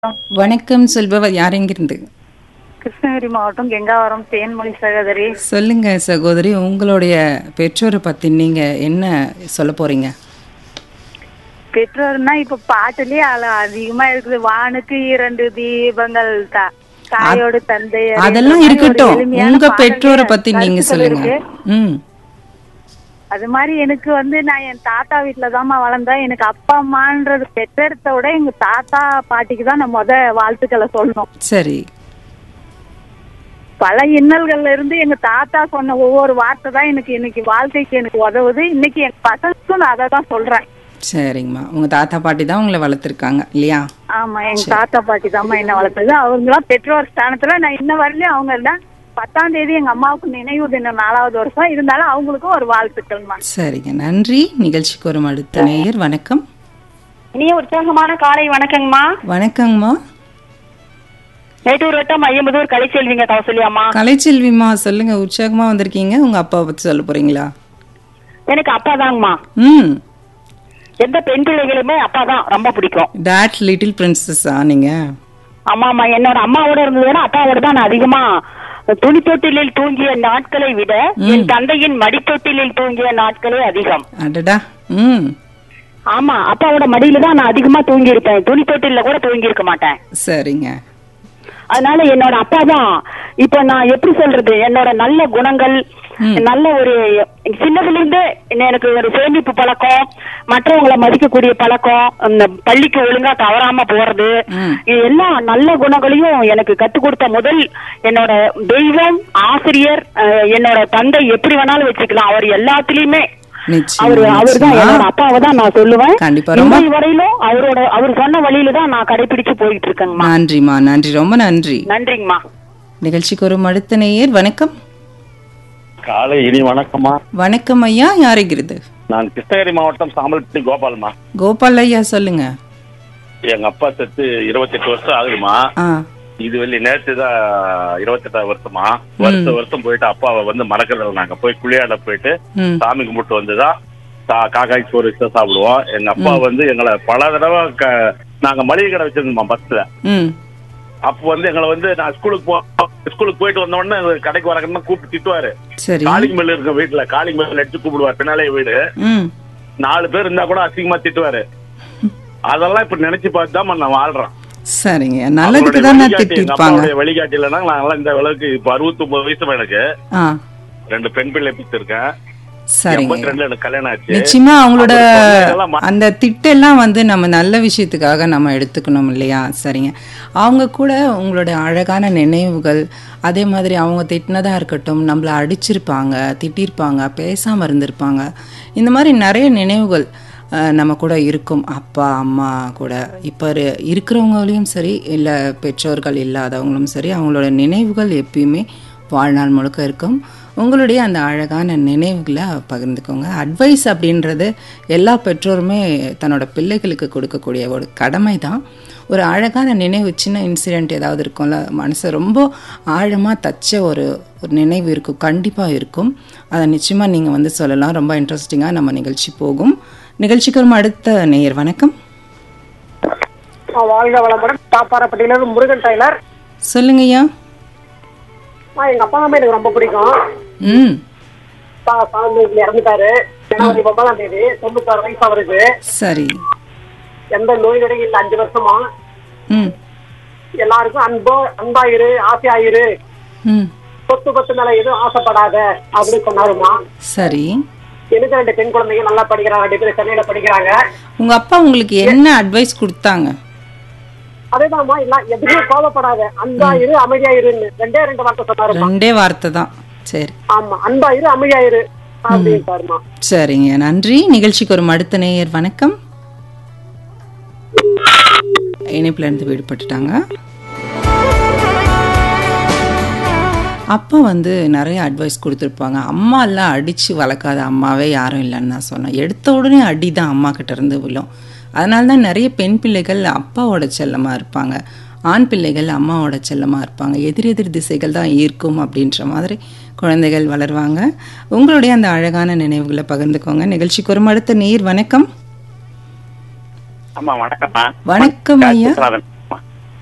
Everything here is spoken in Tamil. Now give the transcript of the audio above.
வணக்கம் சொல்பவர் யார் எங்கிருந்து கிருஷ்ணகிரி மாவட்டம் கெங்காவரம் தேன்மொழி சகோதரி சொல்லுங்க சகோதரி உங்களுடைய பெற்றோரை பத்தி நீங்க என்ன சொல்ல போறீங்க பெற்றோர்னா இப்ப பாட்டுலயே அல- அதிகமா இருக்குது வானுக்கு இரண்டு தீபங்கள் தா- தாயோடு தந்தை அதெல்லாம் இருக்கட்டும் உங்க பெற்றோரை பத்தி நீங்க சொல்லுங்க ம் அது மாதிரி எனக்கு வந்து நான் என் தாத்தா வீட்டுல தாம்மா வளர்ந்தேன் எனக்கு அப்பா அம்மான்றது பெற்றெடுத்த விட எங்க தாத்தா பாட்டிக்கு தான் நான் முத வாழ்த்துக்களை சொல்லணும் சரி பல இன்னல்கள்ல இருந்து எங்க தாத்தா சொன்ன ஒவ்வொரு வார்த்தை தான் எனக்கு இன்னைக்கு வாழ்க்கைக்கு எனக்கு உதவுது இன்னைக்கு என் பசங்களுக்கும் நான் அதை தான் சொல்றேன் சரிங்கம்மா உங்க தாத்தா பாட்டி தான் உங்களை வளர்த்துருக்காங்க இல்லையா ஆமா எங்க தாத்தா பாட்டி தாம்மா என்ன வளர்த்தது அவங்களாம் பெற்றோர் ஸ்தானத்துல நான் இன்ன வரலையும் அவங்க தான் பத்தாம் தேதி எங்க அம்மாவுக்கு நினைவு தினம் நாலாவது வருஷம் இருந்தாலும் அவங்களுக்கும் ஒரு வாழ்த்துக்கள்மா சரிங்க நன்றி நிகழ்ச்சிக்கு ஒரு அடுத்த நேயர் வணக்கம் இனிய உற்சாகமான காலை வணக்கங்கம்மா வணக்கங்கம்மா மேட்டூர் வட்டம் ஐயம்பதூர் கலைச்செல்விங்க கௌசல்யாம்மா கலைச்செல்விம்மா சொல்லுங்க உற்சாகமா வந்திருக்கீங்க உங்க அப்பாவை பத்தி சொல்ல போறீங்களா எனக்கு அப்பா தாங்கம்மா ம் எந்த பெண் பிள்ளைகளுமே அப்பா தான் ரொம்ப பிடிக்கும் டாட் லிட்டில் பிரின்சஸா நீங்க ஆமாமா என்னோட அம்மாவோட இருந்ததுன்னா அப்பாவோட தான் நான் அதிகமா துணி தொட்டிலில் தூங்கிய நாட்களை விட என் தந்தையின் மடித்தொட்டிலில் தூங்கிய நாட்களே அதிகம் அடடா ம் ஆமா அப்பாவோட மடியில தான் நான் அதிகமா தூங்கி இருப்பேன் துணி தொட்டில கூட தூங்கி இருக்க மாட்டேன் சரிங்க அதனால என்னோட அப்பா தான் இப்ப நான் எப்படி சொல்றது என்னோட நல்ல குணங்கள் நல்ல ஒரு சின்னதுல இருந்தே எனக்கு ஒரு சேமிப்பு பழக்கம் மற்றவங்களை மதிக்கக்கூடிய பழக்கம் இந்த பள்ளிக்கு ஒழுங்கா தவறாம போறது ம். இது எல்லா நல்ல குணங்களையும் எனக்கு கத்துக் கொடுத்த முதல் என்னோட தெய்வம் ஆசிரியர் அஹ், என்னோட தந்தை எப்படி வேணாலும் வச்சுக்கலாம் அவர் எல்லாத்துலயுமே அவரு நிச்சயம் அவர் தான் என்னோட அப்பாவை தான் நான் சொல்லுவேன் கண்டிப்பா, ரொம்ப- இன்றைய வரையிலும் அவரோட அவர் சொன்ன வழியில தான் நான் கடைபிடிச்சு போயிட்டு இருக்கேங்கம்மா நன்றிம்மா நன்றி ரொம்ப நன்றி நன்றிங்கம்மா நிகழ்ச்சிக்கு ஒரு அடுத்த நேயர் வணக்கம் காலை இனி வணக்கம்மா வணக்கம் ஐயா யாருகிறது நான் கிருஷ்ணகிரி மாவட்டம் சாம்பல்பட்டி கோபால்மா கோபால் ஐயா சொல்லுங்க எங்க அப்பா செத்து இருபத்தெட்டு வருஷம் ஆகுதுமா ஆ இது வெளி நேற்று தான் இருபத்தெட்டாவது வருஷமா வருஷம் வருஷம் போயிட்டு அப்பாவை வந்து மறக்கறதில்ல நாங்க போய் குளியாட போயிட்டு ம் சாமி கும்பிட்டு வந்துதான் கா- காக்காய் சோறு வச்சு தான் சாப்பிடுவோம் எங்க அப்பா வந்து எங்களை பல தடவை க- நாங்க மளிகை கடை வச்சிருந்தோம் பஸ்ல ம் அப்போ வந்து எங்களை வந்து நான் ஸ்கூலுக்கு போ ஸ்கூலுக்கு போயிட்டு வந்த உடனே கடைக்கு வரக்கணும்னா கூப்பிட்டு திட்டுவாரு சரி காலிங் மேல இருக்க வீட்டுல காலிங் மேல அடிச்சு கூப்பிடுவார் பின்னாலே வீடு ம் நாலு பேர் இருந்தா கூட அசிங்கமா திட்டுவாரு அதெல்லாம் இப்ப நினைச்சு பார்த்து தான் நான் வாழ்றேன் சரிங்க நல்லதுக்கு அவருடைய தானே வழிகாட்டி, எங்க திட்டிருப்பாங்க அப்பாவுடைய வழிகாட்டி இல்லைன்னா நாங்கெல்லாம் இந்த அளவுக்கு இப்ப அறுபத்தி ஒன்பது வயசு எனக்கு ஆ ரெண்டு பெண் பிள்ளை பிடிச்சிருக்கேன் சரிங்க எண்பத்தி ரெண்டுல எனக்கு கல்யாணம் ஆச்சு நிச்சயமா அவங்களோட அவர் சொன்னதெல்லாம் ம- அந்த திட்டெல்லாம் வந்து நம்ம நல்ல விஷயத்துக்காக நம்ம எடுத்துக்கணும் இல்லையா சரிங்க அவங்க கூட உங்களோட அழகான நினைவுகள் அதே மாதிரி அவங்க திட்டினதா இருக்கட்டும் நம்மளை அடிச்சிருப்பாங்க திட்டிருப்பாங்க பேசாம இருந்திருப்பாங்க இந்த மாதிரி நிறைய நினைவுகள் அஹ், நம்ம கூட இருக்கும் அப்பா அம்மா கூட இப்போ இருக்கிறவங்களையும் சரி இல்லை பெற்றோர்கள் இல்லாதவங்களும் சரி அவங்களோட நினைவுகள் எப்பயுமே வாழ்நாள் முழுக்க இருக்கும் உங்களுடைய அந்த அழகான நினைவுகளை பகிர்ந்துக்கோங்க அட்வைஸ் அப்படின்றது எல்லா பெற்றோருமே தன்னோட பிள்ளைகளுக்கு கொடுக்கக்கூடிய ஒரு கடமை தான் ஒரு அழகான நினைவு சின்ன இன்சிடெண்ட் ஏதாவது இருக்கும்ல மனசை ரொம்ப ஆழமாக தச்ச ஒரு ஒரு நினைவு இருக்கும் கண்டிப்பாக இருக்கும் அதை நிச்சயமாக நீங்கள் வந்து சொல்லலாம் ரொம்ப இன்ட்ரெஸ்டிங்காக நம்ம நிகழ்ச்சி போகும் நிகழ்ச்சிக்கு ஒரு அடுத்த நேயர் வணக்கம் ஆ, வாழ்க வளமுடன் பாப்பாரப்பட்டியில இருந்து முருகன் டைலர் சொல்லுங்கய்யா ஆ, எங்க அப்பா அம்மா எனக்கு ரொம்ப பிடிக்கும் ம் அப்பா சாமி இறந்துட்டாரு ஜனவரி ஒன்பதாம் தேதி தொண்ணூத்தாறு வயசு அவருக்கு சரி எந்த நோய் நொடியும் இல்லை அஞ்சு வருஷமா ம் எல்லாருக்கும் அன்போ அன்பாயிரு ஆசையாயிரு ம் சொத்து பத்து மேல எதுவும் ஆசைப்படாத அப்படின்னு சொன்னாருமா சரி எனக்கு ரெண்டு பெண் குழந்தைங்க நல்லா படிக்கிறாங்க ரெண்டு பேரும் சென்னையில படிக்கிறாங்க உங்க அப்பா உங்களுக்கு என்ன அட்வைஸ் கொடுத்தாங்க அதேதான்மா எல்லாம் எதுவுமே கோவப்படாத அன்பாயிரு அமைதியாயிருன்னு ரெண்டே ரெண்டு வார்த்தை சொன்னாருமா ரெண்டே வார்த்தை தான் சரி ஆமா அன்பாயிரு அமைதியாயிரு அப்படின்னு பாருமா சரிங்க நன்றி நிகழ்ச்சிக்கு ஒரு அடுத்த நேயர் வணக்கம் இணைப்புல இருந்து விடுபட்டுட்டாங்க அப்பா வந்து நிறைய அட்வைஸ் கொடுத்துருப்பாங்க அம்மா எல்லாம் அடித்து வளர்க்காத அம்மாவே யாரும் இல்லைன்னு நான் சொன்னேன் எடுத்த உடனே அடி தான் அம்மா கிட்ட இருந்து விழும் அதனால தான் நிறைய பெண் பிள்ளைகள் அப்பாவோட செல்லமாக இருப்பாங்க ஆண் பிள்ளைகள் அம்மாவோட செல்லமாக இருப்பாங்க எதிரெதிர் திசைகள் தான் ஈர்க்கும் அப்படின்ற மாதிரி குழந்தைகள் வளருவாங்க உங்களுடைய அந்த அழகான நினைவுகளை பகிர்ந்துக்கோங்க நிகழ்ச்சிக்கு ஒரு அடுத்த நீர் வணக்கம் ஆமா வணக்கம்மா வணக்கம் ஐயா ராஜராஜன்.